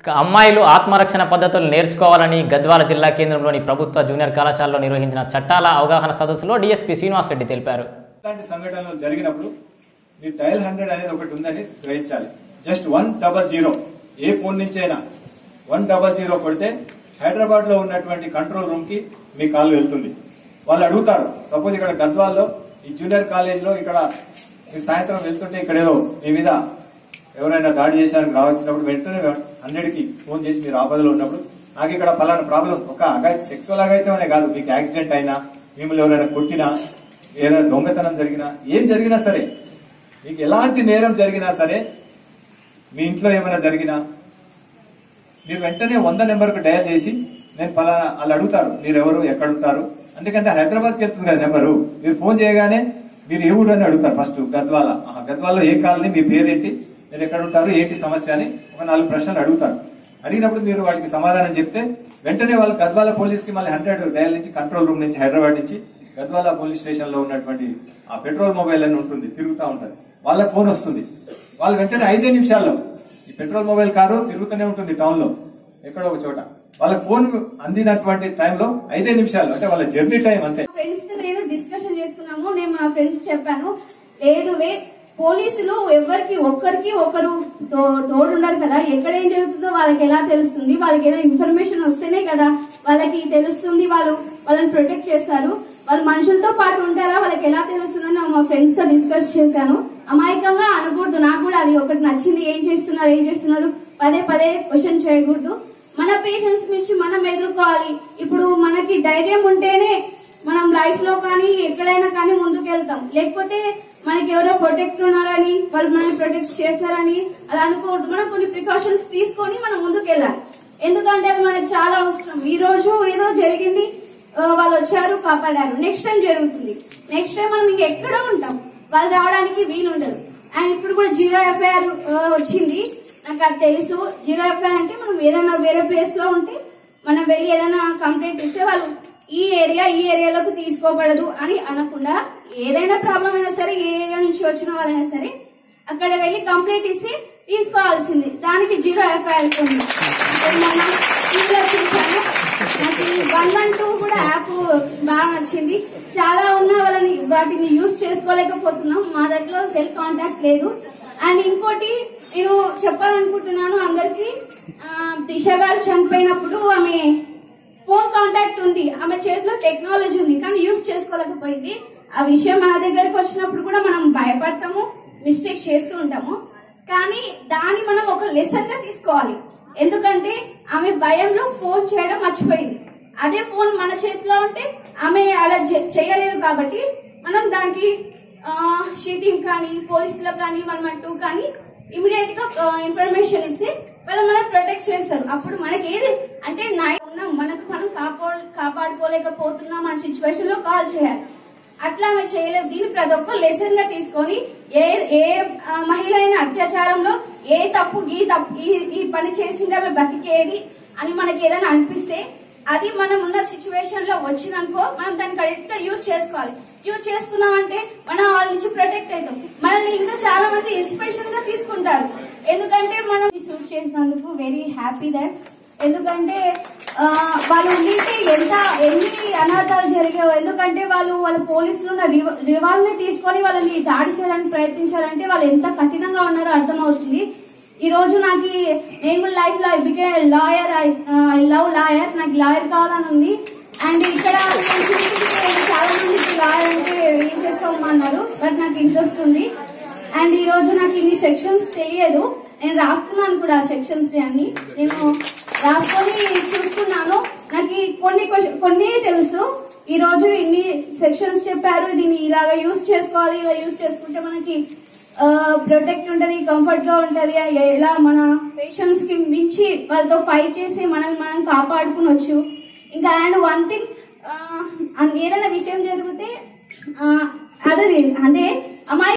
ఇక అమ్మాయిలు ఆత్మరక్షణ పద్ధతులు నేర్చుకోవాలని గద్వాల జిల్లా కేంద్రంలోని ప్రభుత్వ జూనియర్ కళాశాలలో నిర్వహించిన చట్టాల అవగాహన సదస్సులో డీఎస్పీ శ్రీనివాసరెడ్డి తెలిపారు ఇలాంటి సంఘటనలు జరిగినప్పుడు మీ డయల్ హండ్రెడ్ అనేది ఒకటి ఉందని గ్రహించాలి జస్ట్ వన్ డబల్ జీరో ఏ ఫోన్ నుంచి అయినా వన్ డబల్ జీరో కొడితే హైదరాబాద్ లో ఉన్నటువంటి కంట్రోల్ రూమ్ కి మీ కాల్ వెళ్తుంది వాళ్ళు అడుగుతారు సపోజ్ ఇక్కడ గద్వాల్లో ఈ జూనియర్ కాలేజ్ లో ఇక్కడ మీరు సాయంత్రం వెళ్తుంటే ఇక్కడ ఏదో మీ మీద ఎవరైనా దాడి చేశారని రావచ్చినప్పుడు వెంటనే హండ్రెడ్ కి ఫోన్ చేసి మీరు ఆపదలో ఉన్నప్పుడు నాకు ఇక్కడ ఫలానా ప్రాబ్లం ఒక అగాయి సెక్సువల్ అగాయితమనే కాదు మీకు యాక్సిడెంట్ అయినా మిమ్మల్ని ఎవరైనా కొట్టినా ఏదైనా దొంగతనం జరిగినా ఏం జరిగినా సరే మీకు ఎలాంటి నేరం జరిగినా సరే మీ ఇంట్లో ఏమైనా జరిగినా మీరు వెంటనే వంద నెంబర్కు డయల్ చేసి నేను ఫలానా వాళ్ళు అడుగుతారు మీరు ఎవరు ఎక్కడ ఉంటారు ఎందుకంటే హైదరాబాద్కి వెళ్తుంది కదా నెంబరు మీరు ఫోన్ చేయగానే మీరు ఏ ఊరు అని అడుగుతారు ఫస్ట్ గద్వాల ఆహా, గద్వాలలో ఏ కాలనీ మీ పేరేంటి మీరు ఎక్కడ ఉంటారు ఏంటి సమస్య అని ఒక నాలుగు ప్రశ్నలు అడుగుతారు అడిగినప్పుడు మీరు వాటికి సమాధానం చెప్తే వెంటనే వాళ్ళు గద్వాల పోలీస్ కి మళ్ళీ హండ్రెడ్ డయల్ నుంచి కంట్రోల్ రూమ్ నుంచి హైదరాబాద్ నుంచి గద్వాల పోలీస్ స్టేషన్ లో ఉన్నటువంటి ఆ పెట్రోల్ మొబైల్ అని ఉంటుంది తిరుగుతూ ఉంటుంది వాళ్ళకి ఫోన్ వస్తుంది వాళ్ళు వెంటనే ఐదే నిమిషాల్లో ఈ పెట్రోల్ మొబైల్ కారు తిరుగుతూనే ఉంటుంది టౌన్ లో ఎక్కడో ఒక చోట వాళ్ళ ఫోన్ అందినటువంటి టైంలో ఐదే నిమిషాలు అంటే వాళ్ళ జర్నీ టైం అంతే ఫ్రెండ్స్ తో నేను డిస్కషన్ చేసుకున్నాము నేను మా ఫ్రెండ్స్ చెప్పాను లేదు వే పోలీసులు ఎవరికి ఒక్కరికి ఒకరు తో- తోడుండరు కదా ఎక్కడ ఏం జరుగుతుందో వాళ్ళకి ఎలా తెలుస్తుంది వాళ్ళకి ఏదైనా ఇన్ఫర్మేషన్ వస్తేనే కదా వాళ్ళకి తెలుస్తుంది వాళ్ళు వాళ్ళని ప్రొటెక్ట్ చేస్తారు వాళ్ళు మనుషులతో పాటు ఉంటారా వాళ్ళకి ఎలా తెలుస్తుందని నేను మా ఫ్రెండ్స్ తో డిస్కస్ చేశాను అమాయకంగా అనకూడదు నాకు కూడా అది ఒకటి నచ్చింది ఏం చేస్తున్నారు ఏం చేస్తున్నారు పదే పదే క్వశ్చన్ చేయకూడదు మన పేషెంట్స్ నుంచి మనం ఎదుర్కోవాలి ఇప్పుడు మనకి ధైర్యం ఉంటేనే మనం లైఫ్ లో కానీ ఎక్కడైనా కానీ ముందుకు వెళ్తాం లేకపోతే మనకి ఎవరో ప్రొటెక్ట్ ఉన్నారని వాళ్ళు మనల్ని ప్రొటెక్ట్ చేస్తారని అలా అనుకోవద్దు మనం కొన్ని ప్రికాషన్స్ తీసుకొని మనం ముందుకు వెళ్ళాలి ఎందుకంటే అది మనకి చాలా అవసరం ఈ రోజు ఏదో జరిగింది ఆ, వాళ్ళు వచ్చారు కాపాడారు నెక్స్ట్ టైం జరుగుతుంది నెక్స్ట్ టైం మనం ఇంకెక్కడో ఉంటాం వాళ్ళు రావడానికి వీలు ఉండదు అండ్ ఇప్పుడు కూడా జీరో ఎఫ్ఐఆర్ వచ్చింది నాకు అది తెలుసు జీరో ఎఫ్ఐఆర్ అంటే మనం ఏదైనా వేరే ప్లేస్ లో ఉంటే మనం వెళ్ళి ఏదైనా కంప్లైంట్ ఇస్తే వాళ్ళు ఈ ఏరియా ఈ ఏరియాలోకి తీసుకోబడదు అని అనకుండా ఏదైనా ప్రాబ్లం అయినా సరే ఏ ఏరియా నుంచి వచ్చిన వాళ్ళైనా సరే అక్కడ వెళ్ళి కంప్లైంట్ ఇస్తే తీసుకోవాల్సింది దానికి జీరో ఎఫ్ఐఆర్ ఉంది ఇప్పుడు మొన్న టీవీలో చూశాను నాకు వన్ వన్ టూ కూడా యాప్ బాగా నచ్చింది చాలా ఉన్న వాళ్ళని వాటిని యూజ్ చేసుకోలేకపోతున్నాం మా దగ్గర సెల్ కాంటాక్ట్ లేదు అండ్ ఇంకోటి నేను చెప్పాలనుకుంటున్నాను అందరికి ఆ, దిశ గారు చనిపోయినప్పుడు ఆమె ఫోన్ కాంటాక్ట్ ఉంది ఆమె చేతిలో టెక్నాలజీ ఉంది కానీ యూజ్ చేసుకోలేకపోయింది ఆ విషయం మన దగ్గరకు వచ్చినప్పుడు కూడా మనం భయపడతాము మిస్టేక్ చేస్తూ ఉంటాము కానీ దాన్ని మనం ఒక లెసన్ గా తీసుకోవాలి ఎందుకంటే ఆమె భయంలో ఫోన్ చేయడం మర్చిపోయింది అదే ఫోన్ మన చేతిలో ఉంటే ఆమె అలా చే- చేయలేదు కాబట్టి మనం దానికి షీటింగ్ కానీ పోలీసులకు కానీ వన్ వన్ టూ కానీ ఇమీడియట్ గా ఇన్ఫర్మేషన్ ఇస్తే వాళ్ళు మనం ప్రొటెక్ట్ చేస్తారు అప్పుడు మనకి ఏది అంటే నైట్ ఉన్నాం మనకు మనం కాపా కాపాడుకోలేకపోతున్నాం అనే సిచ్యువేషన్ లో కాల్ చేయాలి అట్లా ఆమె చేయలేదు దీన్ని ప్రతి ఒక్క లెసన్ గా తీసుకొని ఏ ఏ ఆ, మహిళ అయిన అత్యాచారంలో ఏ తప్పు ఈ తప్పు ఈ- ఈ పని చేసింది ఆమె బతికేది అని మనకి ఏదైనా అనిపిస్తే అది మనం ఉన్న సిచ్యువేషన్ లో వచ్చిందనుకో మనం దాన్ని కరెక్ట్ గా యూజ్ చేసుకోవాలి యూజ్ చేసుకున్నామంటే మనం వాళ్ళ నుంచి ప్రొటెక్ట్ అవుతాం మనల్ని ఇంకా చాలా మంది ఇన్స్పిరేషన్ గా తీసుకుంటారు ఎందుకంటే మనం షూట్ చేసినందుకు వెరీ హ్యాపీ దట్ ఎందుకంటే ఆ, వాళ్ళు ఉండింటే ఎంత ఎన్ని అనాథాలు జరిగావు ఎందుకంటే వాళ్ళు వాళ్ళ పోలీసులు ఉన్న రివాల్వ్ ని తీసుకొని వాళ్ళని దాడి చేయడానికి ప్రయత్నించారంటే వాళ్ళు ఎంత కఠినంగా ఉన్నారో అర్థమవుతుంది ఈ రోజు నాకు ఈ- నేను లైఫ్ లో బికే లాయర్ ఐ లవ్ లాయర్ నాకు లాయర్ కావాలని ఉంది అండ్ ఇక్కడ నేను చూస్తుంటే చాలా మందికి లాయర్ అంటే ఏం చేస్తాం అన్నారు బట్ నాకు ఇంట్రెస్ట్ ఉంది అండ్ ఈ రోజు నాకు ఇన్ని సెక్షన్స్ తెలియదు నేను రాసుకున్నాను కూడా సెక్షన్స్ అన్ని నేను రాసుకొని చూసుకున్నాను నాకు ఈ కొన్ని క్వశ్చన్ కొన్ని తెలుసు ఈ రోజు ఇన్ని సెక్షన్స్ చెప్పారు దీన్ని ఇలాగా యూస్ చేసుకోవాలి ఇలా యూస్ చేసుకుంటే మనకి ప్రొటెక్ట్ ఉంటది కంఫర్ట్ గా ఉంటది ఎలా మన పేషెంట్స్ కి మించి వాళ్ళతో ఫైట్ చేసి మనల్ని మనం కాపాడుకునొచ్చు ఇంకా అండ్ వన్ థింగ్ ఏదైనా విషయం జరిగితే అదే అదే అమ్మాయి